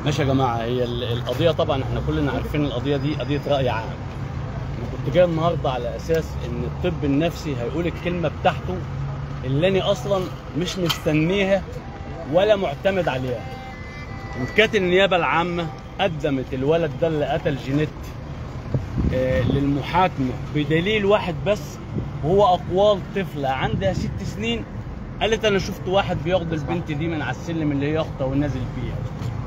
ماشي يا جماعه هي ال- القضيه طبعا احنا كلنا عارفين القضيه دي قضيه راي عام انا كنت جاي النهارده على اساس ان الطب النفسي هيقول الكلمه بتاعته اللي انا اصلا مش مستنيها ولا معتمد عليها إن كانت النيابه العامه قدمت الولد ده اللي قتل جينيت آه، للمحاكمه بدليل واحد بس وهو اقوال طفله عندها ست سنين قالت انا شفت واحد بياخد البنت دي من على السلم اللي هي اخته ونازل بيها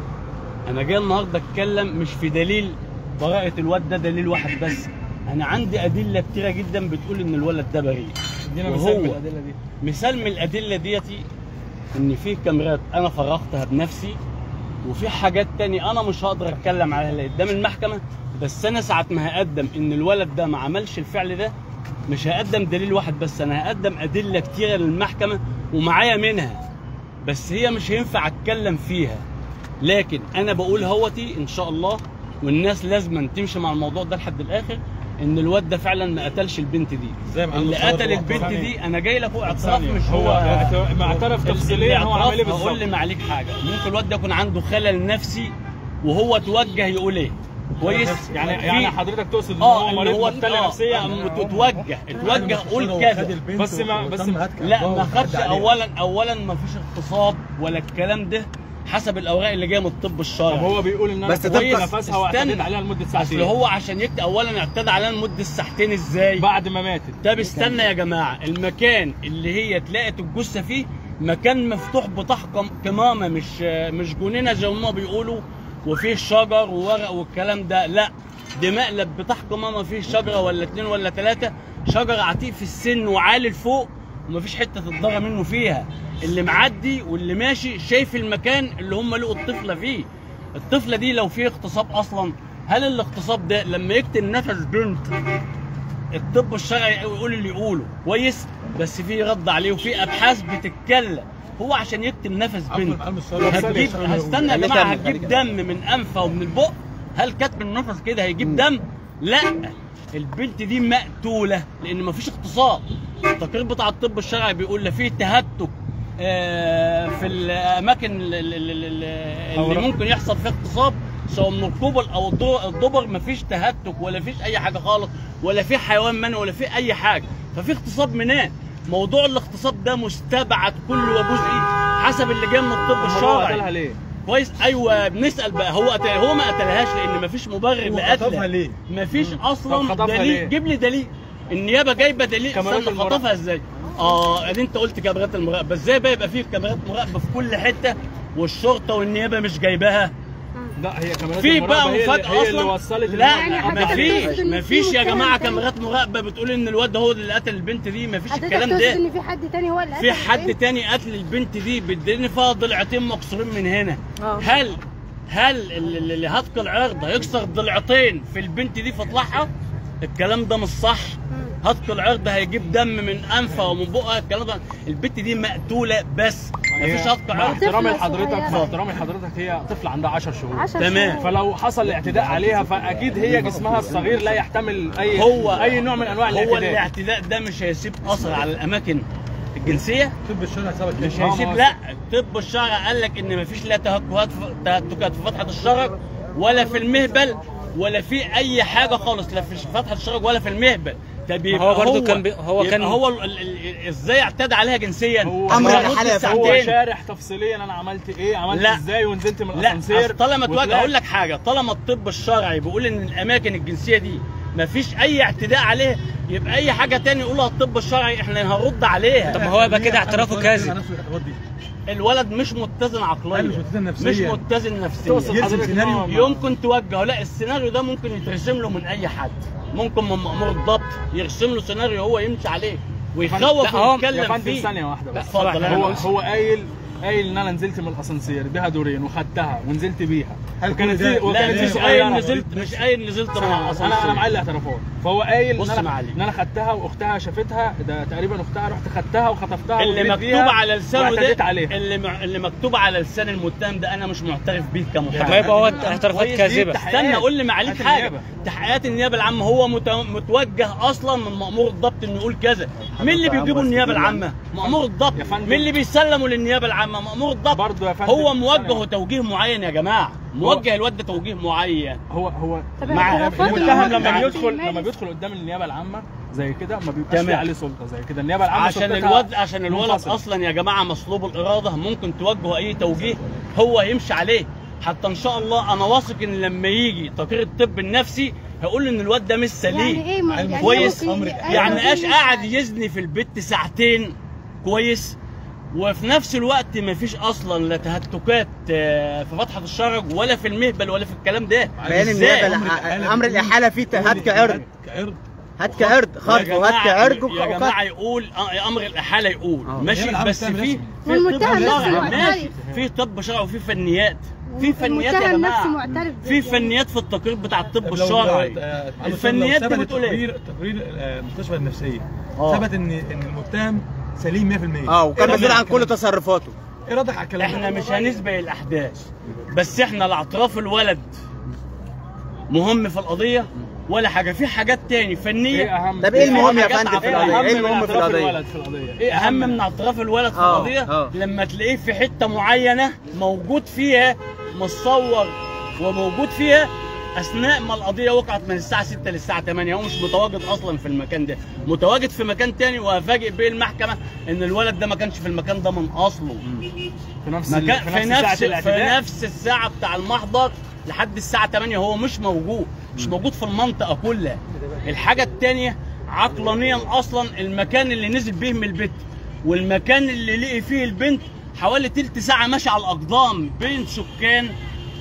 انا جاي النهارده اتكلم مش في دليل براءه الواد ده دليل واحد بس انا عندي ادله كتيره جدا بتقول ان الولد ده بريء ادينا وهو- مثال من الادله دي مثال من الادله ديتي ان في كاميرات انا فرغتها بنفسي وفي حاجات تاني انا مش هقدر اتكلم عليها قدام المحكمه بس انا ساعه ما هقدم ان الولد ده ما عملش الفعل ده مش هقدم دليل واحد بس انا هقدم ادله كتيره للمحكمه ومعايا منها بس هي مش هينفع اتكلم فيها لكن انا بقول هوتي ان شاء الله والناس لازم تمشي مع الموضوع ده لحد الاخر ان الواد ده فعلا ما قتلش البنت دي زي ما اللي عنده صور قتل البنت ثانية. دي انا جاي لك هو اعتراف ثانية. مش هو هو اعت- ما اعترف تفصيليا هو عمل ايه هقول بالظبط لي معليك حاجه ممكن الواد ده يكون عنده خلل نفسي وهو توجه يقول ايه كويس يعني في- يعني حضرتك تقصد ان اه هو اللي مريض هو مبتلى آه، نفسيا آه، توجه اتوجه قول كذا بس ما بس ما لا ما خدش اولا اولا ما فيش اغتصاب ولا الكلام ده حسب الاوراق اللي جايه من الطب طب الشرعي هو بيقول ان انا بس كنت طبقا- نفسها واعتديت استنى. عليها لمده اصل ساعتين هو عشان يكتب اولا اعتدى عليها لمده ساعتين ازاي بعد ما ماتت طب استنى يا جماعه المكان اللي هي اتلقت الجثه فيه مكان مفتوح بطاح قم- قمامه مش مش جنينه زي ما بيقولوا وفيه شجر وورق والكلام ده لا دي مقلب بطاح قمامه فيه شجره ولا اتنين ولا تلاته شجر عتيق في السن وعالي لفوق ومفيش حته تتضرر منه فيها اللي معدي واللي ماشي شايف المكان اللي هم لقوا الطفله فيه الطفله دي لو في اغتصاب اصلا هل الاغتصاب ده لما يقتل نفس بنت الطب الشرعي يقول اللي يقوله كويس بس في رد عليه وفي ابحاث بتتكلم هو عشان يكتم نفس بنت هتجيب هستنى يا جماعه هتجيب دم من انفه ومن البق هل كتم النفس كده هيجيب دم؟ لا البنت دي مقتوله لان مفيش اغتصاب التقرير بتاع الطب الشرعي بيقول لا في تهتك آه، في الاماكن ال- ال- ال- ال- اللي أوراق. ممكن يحصل فيها اغتصاب سواء من القبل او الض- الضبر مفيش تهتك ولا فيش اي حاجه خالص ولا في حيوان منوي ولا في اي حاجه ففي اغتصاب منين؟ موضوع الاغتصاب ده مستبعد كل وجزئي حسب اللي جاي من الطب هو الشرعي قتلها ليه؟ كويس ايوه بنسال بقى هو قتل هو ما قتلهاش لان مفيش مبرر هو خطفها لقتلها ليه؟ مفيش طب اصلا خطفها دليل ليه؟ جيب لي دليل النيابه جايبه دليل كاميرات استنى المراقبة. خطفها ازاي اه ادي انت قلت كاميرات المراقبه ازاي بقى يبقى فيه كاميرات مراقبه في كل حته والشرطه والنيابه مش جايباها لا هي كاميرات في المراقبة بقى هي اللي- مفاجاه هي اللي اصلا وصلت لا إن هو ما عمل فيش عليه. ما فيش يا جماعه كاميرات مراقبه بتقول ان الواد ده هو اللي قتل البنت دي ما فيش حضرتك الكلام تقصد ده ان في حد تاني هو اللي في قتل حد البنت؟ تاني قتل البنت دي بدين فيها ضلعتين مكسورين من هنا اه. هل هل اللي اللي هتك العرض هيكسر ضلعتين في البنت دي فاطلعها الكلام ده مش صح هتك العرض هيجيب دم من انفها ومن بقها الكلام ده البنت دي مقتوله بس مفيش هي- هتك مع عرض احترامي طفلة لحضرتك صغيرة. مع احترامي لحضرتك هي طفله عندها 10 شهور عشر تمام. شهور. فلو حصل اعتداء عليها فاكيد هي جسمها الصغير لا يحتمل اي هو اي نوع من انواع هو الاعتداء الاعتداء ده مش هيسيب اثر على الاماكن الجنسيه طب الشرع ثبت مش كده. هيسيب ما هو- لا الطب الشرعي قال لك ان مفيش لا تهكهات تهتكات في فتحه الشرج ولا في المهبل ولا في اي حاجه خالص لا في فتحه الشرج ولا في المهبل طب يبقى هو برضو كان بي- هو يبقى كان- هو ال- ال- ال- ازاي اعتدى عليها جنسيا هو أمر لمدة الحالة يا فندم. هو ساعتين. شارح تفصيليا انا عملت ايه عملت لا. ازاي ونزلت من لا الاسانسير أصل طالما تواجه وطلعت. اقول لك حاجه طالما الطب الشرعي بيقول ان الاماكن الجنسيه دي ما فيش اي اعتداء عليها يبقى اي حاجه تاني يقولها الطب الشرعي احنا هنرد عليها طب ما هو يبقى كده اعترافه على كاذب نفسه الخطوات دي. الولد مش متزن عقليا مش متزن نفسياً. مش متزن نفسيا تقصد يرسم حضرتك إن سيناريو هو- يمكن توجهه لا السيناريو ده ممكن يترسم له من اي حد ممكن من مأمور الضبط يرسم له سيناريو هو يمشي عليه ويخوف لا، هو- يا ويتكلم فندم فيه ثانيه واحده بس اتفضل أنا انا هو بقول. هو قايل قايل ان انا نزلت من الاسانسير بها دورين وخدتها ونزلت بيها هل وكانت كل ده- في لا وكانت في مش سؤال قايل أنا- نزلت مش قايل نزلت من انا انا معايا الاسانسير الاعترافات فهو قايل بص ان يا انا معلم. ان انا خدتها واختها شافتها ده تقريبا اختها رحت خدتها وخطفتها اللي وجريت مكتوب بيها على لسانه واعتديت ده عليها اللي مع... اللي مكتوب على لسان المتهم ده انا مش معترف بيه كمحامي ما يبقى هو اعترافات كويس كاذبه جدا. استنى اقول لي معاليك تحقيقات حاجه النيابة. تحقيقات النيابه العامه هو مت... متوجه اصلا من مامور الضبط انه يقول كذا مين اللي بيجيبوا النيابه العامه مامور الضبط يا فندم. مين اللي بيسلموا للنيابه العامه مامور الضبط برضه يا فندم هو موجه ثانية. توجيه معين يا جماعه موجه الواد ده توجيه معين هو هو طب مع- اعترافات المتهم اللي لما هو بيدخل بيمارس- لما بيدخل قدام النيابه العامه زي كده ما بيبقاش تمام. في عليه سلطه زي كده النيابه العامه عشان سلطتها الواد عشان الولد منفصلة. اصلا يا جماعه مصلوب الاراده ممكن توجهه اي توجيه هو يمشي عليه حتى ان شاء الله انا واثق ان لما يجي تقرير الطب النفسي هيقول ان الواد ده مش سليم يعني ايه ما- يعني كويس ممكن ي- يعني أيوة، ايش ممكن قاعد يسأل. يزني في البيت ساعتين كويس وفي نفس الوقت ما فيش اصلا لا تهتكات آه، في فتحه الشرج ولا في المهبل ولا في الكلام ده بيان إزاي؟ النيابه الع- امر الاحاله فيه هتك عرض كعرض هتك عرض يا خطف وهتك جماعة- عرض يا وخطف جماعه يقول آه، امر الاحاله يقول آه. ماشي هي العام بس بتعمل في رسمي. في والمتهم طب نفسه شرعي، معترف. ماشي في طب شرعي وفي فنيات في فنيات يا والمتهم نفسه جماعه معترف في يعني. فنيات في التقرير بتاع الطب لو- الشرعي لو- آه، عم الفنيات لو دي ثبت بتقول ايه؟ تقرير تقرير آه، المستشفى النفسيه آه. ثبت ان ان المتهم سليم 100% اه وكان إيه مسؤول رأيك عن كل تصرفاته ايه ردك على الكلام احنا ده؟ مش هنسبق الاحداث بس احنا لاعتراف الولد مهم في القضيه ولا حاجه في حاجات تاني ايه فنيه اهم طب ايه المهم يا حاجات فندم في عقلية. القضيه؟ اهم ايه من المهم في اعتراف القضيه؟ الولد في القضيه ايه اهم من اعتراف الولد في آه، القضيه آه. لما تلاقيه في حته معينه موجود فيها متصور وموجود فيها اثناء ما القضيه وقعت من الساعه 6 للساعه 8 هو مش متواجد اصلا في المكان ده متواجد في مكان تاني وافاجئ به المحكمه ان الولد ده ما كانش في المكان ده من اصله في نفس ال- مكان في في نفس ساعه نفس في الاعتداء نفس الساعه بتاع المحضر لحد الساعه 8 هو مش موجود مش موجود في المنطقه كلها الحاجه الثانيه عقلانيا اصلا المكان اللي نزل بيه من البيت والمكان اللي لقي فيه البنت حوالي تلت ساعه ماشي على الاقدام بين سكان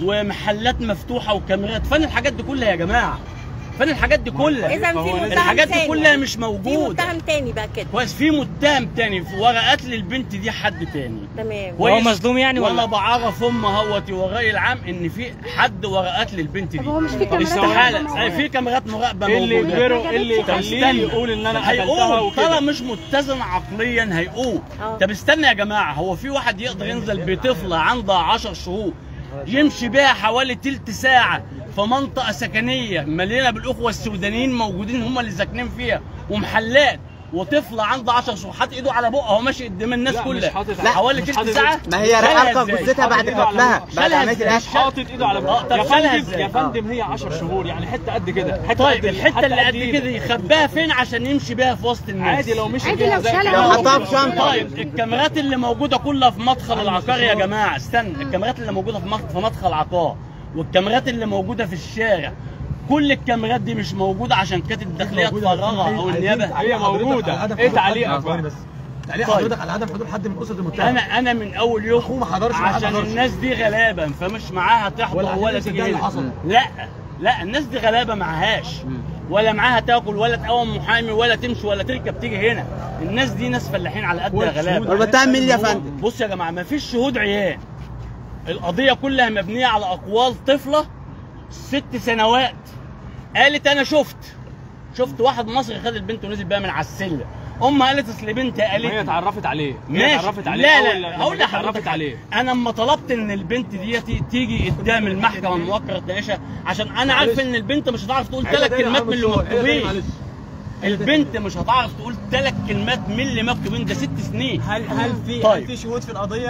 ومحلات مفتوحه وكاميرات فين الحاجات دي كلها يا جماعه فين الحاجات دي كلها اذا في متهم الحاجات دي تاني. كلها مش في موجوده متهم تاني بقى كده كويس في متهم تاني في ورا قتل البنت دي حد تاني تمام وهو كويس؟ مظلوم يعني ولا ولا بعرف ام هوتي والراي العام ان في حد ورا قتل البنت دي طب هو مش في كاميرات استحاله مراقبة أي في كاميرات مراقبه ايه اللي موجوده يجبره ايه اللي طب يخليه استنى. يقول ان انا قتلتها هيقول طالما وكده مش متزن عقليا هيقول آه. طب استنى يا جماعه هو في واحد يقدر ينزل بطفله عندها 10 شهور يمشي بيها حوالي تلت ساعة في منطقة سكنية مليانة بالأخوة السودانيين موجودين هم اللي ساكنين فيها ومحلات وطفلة عندها 10 شهور حاطط إيده على بقها وهو ماشي قدام الناس لا، مش كلها حاطط- لا حوالي مش تلت حاطط- ساعة ما هي شالها حلقه إزاي؟ جثتها بعد إيده على قتلها بقها. بعد شالها عمليه إزاي؟ القتل حاطط ايده على آه، بقى طب يا شالها فندم إزاي؟ يا فندم هي 10 شهور يعني حته قد كده حته طيب قد- الحتة حتى اللي قد إيدك. كده يخباها فين عشان يمشي بيها في وسط الناس عادي لو مشي عادي بيها لو زي شالها كده. لو حطها في شنطة. طيب الكاميرات اللي موجوده كلها في مدخل العقار يا جماعه استنى الكاميرات اللي موجوده في مدخل- في مدخل العقار والكاميرات اللي موجوده في الشارع كل الكاميرات دي مش موجوده عشان كانت الداخليه تفرغها او النيابه هي موجودة. إيه تعليقك بقى؟ بس تعليق طيب. حضرتك على عدم حضور حد من اسره المتهم انا انا من اول يوم أخوه ما حضرش ولا عشان حضرش. الناس دي غلابه فمش معاها تحضر ولا ولا, عشان تيجي ده اللي هنا حصل. لا لا الناس دي غلابه معهاش ولا معاها تاكل ولا تقوم محامي ولا تمشي ولا تركب تيجي هنا الناس دي ناس فلاحين على قد غلابه والمتهم مين يا فندم؟ بص يا جماعه ما فيش شهود عيان القضيه كلها مبنيه على اقوال طفله ست سنوات قالت انا شفت شفت واحد مصري خد البنت ونزل بيها من على السلم امها قالت اصل بنتي قالت ما هي لي. اتعرفت عليه هي ماشي اتعرفت عليه لا أول لا لما هقول جت لحضرتك اتعرفت عليه انا اما طلبت ان البنت ديتي تيجي قدام المحكمه الموقره تناقشها عشان انا عارف ان البنت مش هتعرف تقول ثلاث كلمات من اللي مكتوبين البنت مش هتعرف تقول ثلاث كلمات من اللي مكتوبين ده ست سنين هل هل في طيب. هل في شهود في القضيه؟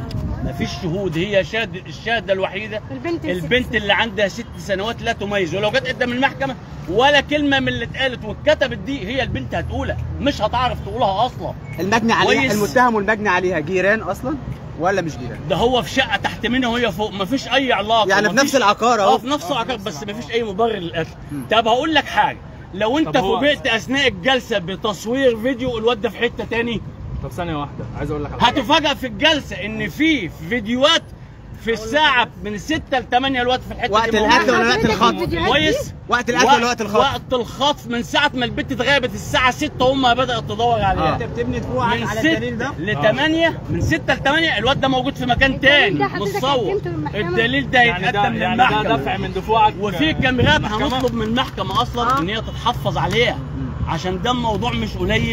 مفيش شهود هي شاهد الشاهده الوحيده البنت البنت اللي عندها ست سنوات لا تميز ولو جت قدام المحكمه ولا كلمه من اللي اتقالت واتكتبت دي هي البنت هتقولها مش هتعرف تقولها اصلا المجني عليها كويس. المتهم والمجني عليها جيران اصلا ولا مش جيران؟ ده هو في شقه تحت منها وهي فوق مفيش اي علاقه يعني في مفيش- نفس العقار اه اهو في نفس العقار بس مفيش اي مبرر للقتل طب هقول لك حاجه لو انت طب هو- فوجئت اثناء الجلسه بتصوير فيديو الواد ده في حته تاني طب ثانيه واحده عايز اقول لك على حاجة. هتفاجئ في الجلسه ان في فيديوهات في الساعه من 6 ل 8 الوقت في الحته وقت دي القتل موجودة. ولا وقت الخطف؟ كويس وقت القتل ولا وقت الخطف؟ وقت الخطف من ساعه ما البت اتغابت الساعه 6 امها بدات تدور عليها انت بتبني دفوعك من على 6 الدليل ده؟ ل 8 من 6 ل 8 الواد ده موجود في مكان تاني ده حضرتك متصور قدمته للمحكمة؟ الدليل ده يعني ده هيتقدم يعني ده للمحكمه دفع من دفوعك وفي آه، كاميرات المحكمة؟ هنطلب من المحكمه اصلا ان هي تتحفظ عليها عشان ده موضوع مش قليل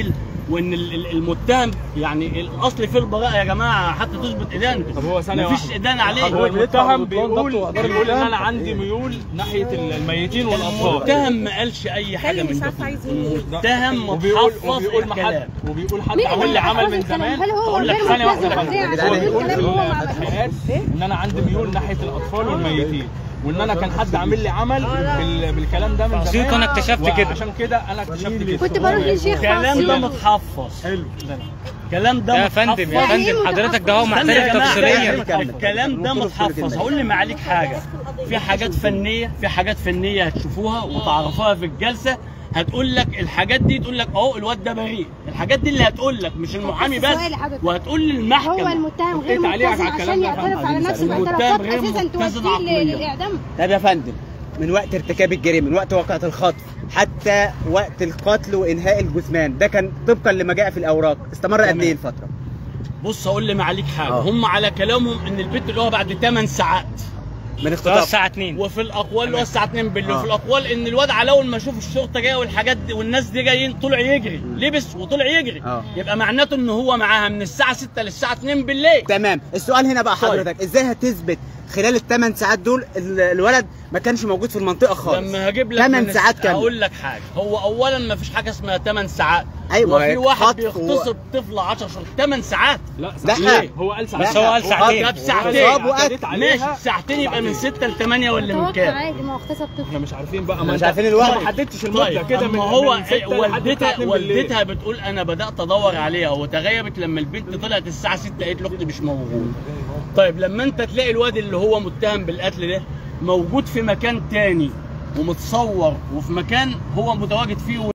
وان ال- ال- المتهم يعني الاصل في البراءه يا جماعه حتى تثبت ادانته طب هو ثانية مفيش واحدة. ادانه عليه هو المتهم بيقول بيقول ان انا عندي ميول ناحيه الميتين والاطفال المتهم ما قالش اي حاجه خلي من مش ده عارفه عايز كله. يقول. المتهم وبيقول متحفظ وبيقول ما حد الكلام وبيقول حد مين عمل لي اللي عمل من حافظ الكلام؟ زمان هل هو هقول لك غير ثانيه واحده ملتزم بس. عشان هو يقول بيقول في كلام هو ما التحقيقات ان انا عندي ميول ناحيه الاطفال والميتين وان انا كان حد عامل لي عمل بال... بالكلام ده من عشان زمان انا اكتشفت كده. عشان كده انا اكتشفت كده كنت بروح لشيخ الكلام خاص ده متحفظ حلو الكلام ده يا فندم يا متحفظ. فندم حضرتك ده هو استنى يا معترف جماعة، تفسيريا كمل. الكلام ده متحفظ هقول لمعاليك حاجه في حاجات فنيه في حاجات فنيه هتشوفوها وتعرفوها في الجلسه هتقول لك الحاجات دي تقول لك اهو الواد ده بريء الحاجات دي اللي هتقول لك مش المحامي بس سؤال حضرتك. وهتقول هو للمحكمه المتهم غير إيه تعليقك ملتزم على الكلام عشان ده يا يعترف فندم؟ على نفسه المتهم باعترافات غير اساسا متزن توديه عقلياً. للاعدام طب يا فندم من وقت ارتكاب الجريمه من وقت واقعه الخطف حتى وقت القتل وانهاء الجثمان ده كان طبقا لما جاء في الاوراق استمر قد تمام. ايه الفتره بص هقول لمعاليك حاجه آه. هم على كلامهم ان البيت اللي هو بعد 8 ساعات من ده اختطاف الساعه 2 وفي الاقوال اللي هو الساعه 2 بالليل آه. وفي الاقوال ان الواد على اول ما شوف الشرطه جايه والحاجات دي والناس دي جايين طلع يجري لبس وطلع يجري آه. يبقى معناته ان هو معاها من الساعه 6 للساعه 2 بالليل تمام السؤال هنا بقى طيب. حضرتك ازاي هتثبت خلال الثمان ساعات دول ال- الولد ما كانش موجود في المنطقه خالص لما هجيب لك ثمان من ساعات كامله هقول لك حاجه هو اولا ما فيش حاجه اسمها 8 ساعات أيوة، وفي واحد خطف و- بيغتصب طفل 10 شهور 8 ساعات لا لا. ليه؟ هو قال ساعتين بس هو قال ساعتين. طب ساعتين اغتصاب وقتل. اعتديت عليها. ماشي ساعتين يبقى من 6 ل 8 ولا من توقع كام عادي ما هو اغتصب طفل احنا مش عارفين بقى مش ما أنت- عارفين الوقت. ما حددتش المده طيب كده من اما هو من ستة لحد الساعة والدتها 2 بالليل. والدتها بتقول انا بدات ادور عليها وتغيبت لما البنت طلعت الساعه 6 قالت له اختي مش موجود طيب لما انت تلاقي الواد اللي هو متهم بالقتل ده موجود في مكان تاني ومتصور وفي مكان هو متواجد فيه